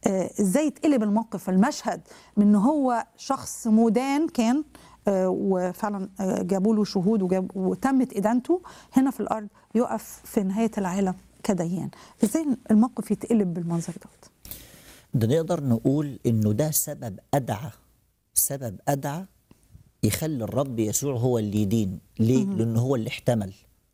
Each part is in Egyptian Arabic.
آه، ازاي يتقلب الموقف المشهد من ان هو شخص مدان كان آه، وفعلا آه، جابوا له شهود وجاب وتمت ادانته هنا في الارض يقف في نهايه العالم كديان ازاي الموقف يتقلب بالمنظر دوت ده نقدر نقول انه ده سبب ادعى سبب ادعى يخلي الرب يسوع هو اللي يدين ليه لانه هو اللي احتمل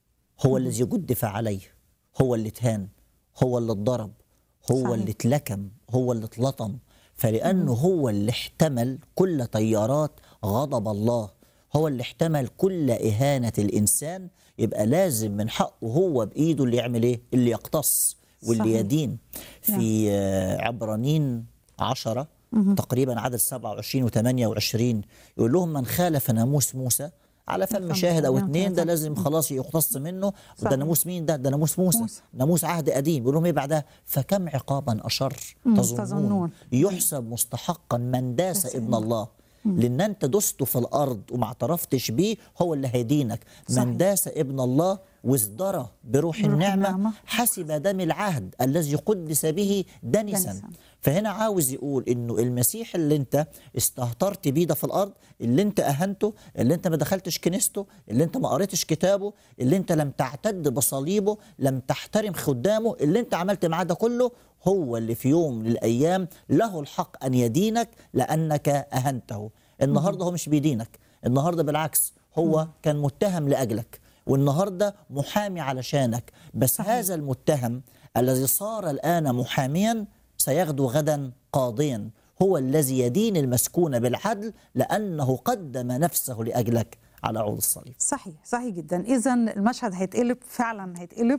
هو الذي جدف عليه هو اللي اتهان هو اللي اتضرب هو صحيح. اللي اتلكم هو اللي اتلطم فلانه هو اللي احتمل كل تيارات غضب الله هو اللي احتمل كل اهانه الانسان يبقى لازم من حقه هو بايده اللي يعمل ايه اللي يقتص واللي صحيح. يدين في آه، عبرانيين عشرة تقريبا عدد 27 و28 يقول لهم من خالف ناموس موسى على فم فم شاهد او شاهد. اتنين ده صح. لازم خلاص يقتص منه وده صحيح. ناموس مين ده ده ناموس موسى, موسى. ناموس عهد قديم بيقول لهم ايه بعدها فكم عقابا اشر مم، تظنون تظنون. يحسب مستحقا من داس داس ابن الله لان انت دسته في الارض وما اعترفتش بيه هو اللي هيدينك صحيح. من داس ابن الله وازدرى بروح بروح النعمه النعمة. حسب دم العهد الذي قدس به دنسا دنساً. فهنا عاوز يقول انه المسيح اللي انت استهترت بيه ده في الارض اللي انت اهنته اللي انت ما دخلتش كنيسته اللي انت ما قريتش كتابه اللي انت لم تعتد بصليبه لم تحترم خدامه اللي انت عملت معاه ده كله هو اللي في يوم من الايام له الحق ان يدينك لانك اهنته النهارده هو مش بيدينك النهارده بالعكس هو كان متهم لاجلك والنهارده محامي علشانك بس صحيح. هذا المتهم الذي صار الان محاميا سيغدو غدا قاضيا هو الذي يدين المسكون بالعدل لانه قدم نفسه لاجلك على عود الصليب صحيح صحيح جدا اذا المشهد هيتقلب فعلا هيتقلب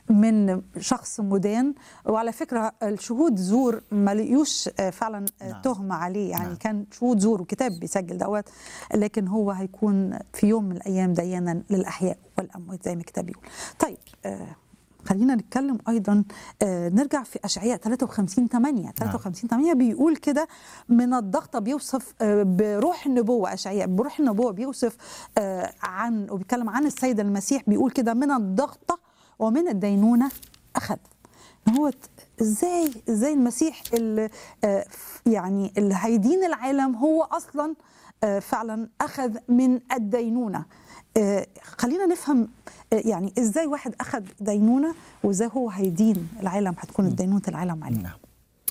من شخص مدان وعلى فكره الشهود زور ما لقيوش آه، فعلا آه، نعم. تهمه عليه يعني نعم. كان شهود زور وكتاب بيسجل دوت لكن هو هيكون في يوم من الايام ديانا للاحياء والاموات زي ما الكتاب بيقول طيب آه خلينا نتكلم ايضا آه نرجع في اشعياء 53 8 53 8 بيقول كده من الضغطه بيوصف آه بروح النبوه اشعياء بروح النبوه بيوصف آه عن وبيتكلم عن السيد المسيح بيقول كده من الضغطه ومن الدينونه اخذ هو ت- ازاي ازاي المسيح اللي آه يعني اللي هيدين العالم هو اصلا آه فعلا اخذ من الدينونه آه، خلينا نفهم آه، يعني ازاي واحد اخذ دينونه وازاي هو هيدين العالم هتكون دينونه العالم عليه نعم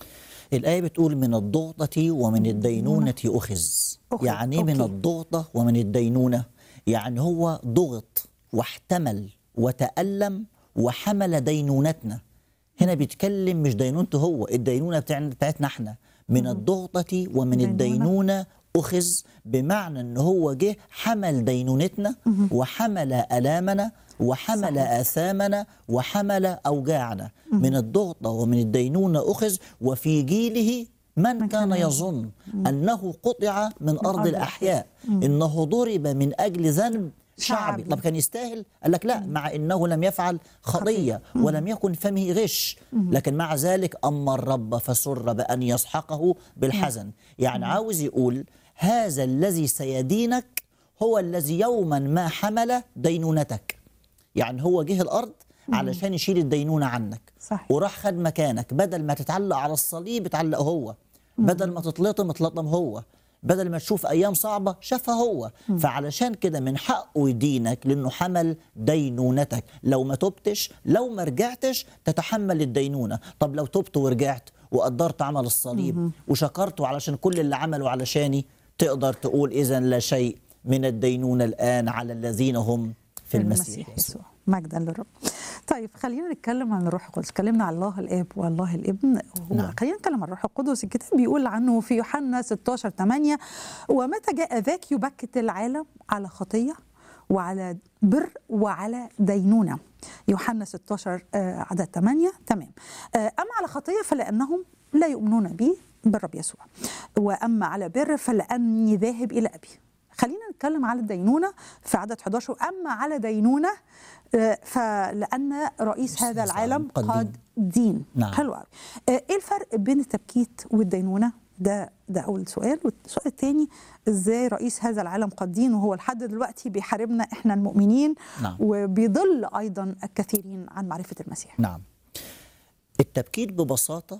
الآية بتقول من الضغطة ومن الدينونة أخذ أخذ، يعني إيه من أوكي. الضغطة ومن الدينونة يعني هو ضغط واحتمل وتألم وحمل دينونتنا هنا بيتكلم مش دينونته هو الدينونة بتاعنا- بتاعتنا احنا من الضغطة ومن دينونة. الدينونة أخذ بمعنى أن هو جه حمل دينونتنا وحمل ألامنا وحمل صحيح. آثامنا وحمل أوجاعنا من الضغطة ومن الدينونة أخذ وفي جيله من من كان كان يظن أنه قطع من أرض أرض الأحياء إنه ضرب من أجل ذنب شعبي. شعبي طب كان يستاهل قال لك لا مع انه لم يفعل خطيه ولم يكن فمه غش لكن مع ذلك اما الرب فسر بان يسحقه بالحزن يعني عاوز يقول هذا الذي سيدينك هو الذي يوما ما حمل دينونتك يعني هو جه الارض علشان يشيل الدينونه عنك صحيح. وراح خد مكانك بدل ما تتعلق على الصليب اتعلق هو بدل ما تتلطم اتلطم هو بدل ما تشوف ايام صعبه شافها هو فعلشان كده من حقه يدينك لانه حمل دينونتك لو ما تبتش لو ما رجعتش تتحمل الدينونه طب لو تبت ورجعت وقدرت عمل الصليب وشكرته علشان كل اللي عمله علشاني تقدر تقول اذا لا شيء من الدينونه الان على الذين هم في المسيح يسوع يسوع مجدا للرب طيب خلينا نتكلم عن الروح القدس اتكلمنا عن الله الاب والله الابن وهو نعم. خلينا نتكلم عن الروح القدس الكتاب بيقول عنه في يوحنا 16 8 ومتى جاء ذاك يبكت العالم على خطيه وعلى بر وعلى دينونه يوحنا 16 آه، عدد 8 تمام آه، اما على خطيه فلانهم لا يؤمنون بي بالرب يسوع واما على بر فلاني ذاهب الى ابي خلينا نتكلم على الدينونه في عدد 11 اما على دينونه آه، فلان رئيس هذا العالم قد دين. قد دين نعم. حلو قوي آه، ايه الفرق بين التبكيت والدينونه ده ده اول سؤال والسؤال الثاني ازاي رئيس هذا العالم قد دين وهو لحد دلوقتي بيحاربنا احنا المؤمنين نعم. وبيضل ايضا الكثيرين عن معرفه المسيح نعم التبكيت ببساطة